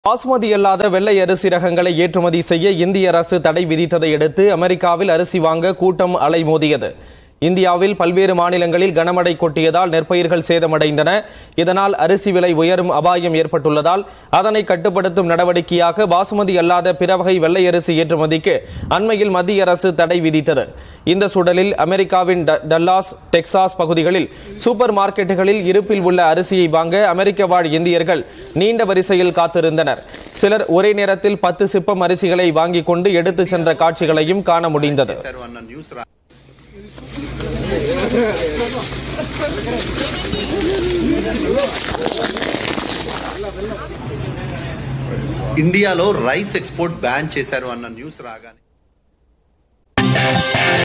பாசுமதி அல்லாத வெள்ளை அரிசி ரகங்களை ஏற்றுமதி செய்ய இந்திய அரசு தடை விதித்ததை அடுத்து அமெரிக்காவில் அரிசி வாங்க கூட்டம் அலைமோதியது இந்தியாவில் பல்வேறு மாநிலங்களில் கனமழை கொட்டியதால் நெற்பயிர்கள் சேதமடைந்தன இதனால் அரிசி விலை உயரும் அபாயம் ஏற்பட்டுள்ளதால் அதனை கட்டுப்படுத்தும் நடவடிக்கையாக பாசுமதி அல்லாத பிற வகை வெள்ளை அரிசி ஏற்றுமதிக்கு அண்மையில் மத்திய அரசு தடை விதித்தது இந்த சூழலில் அமெரிக்காவின் ட- டல்லாஸ் டெக்சாஸ் பகுதிகளில் சூப்பர் மார்க்கெட்டுகளில் இருப்பில் உள்ள அரிசியை வாங்க அமெரிக்க வாழ் இந்தியர்கள் நீண்ட வரிசையில் காத்திருந்தனர் சிலர் ஒரே நேரத்தில் பத்து சிப்பம் அரிசிகளை வாங்கிக் கொண்டு எடுத்துச் சென்ற காட்சிகளையும் காண முடிந்தது చేశారు అన్న న్యూస్ రా ఇండియాలో రైస్ ఎక్స్పోర్ట్ బ్యాన్ చేశారు అన్న న్యూస్ రాగానే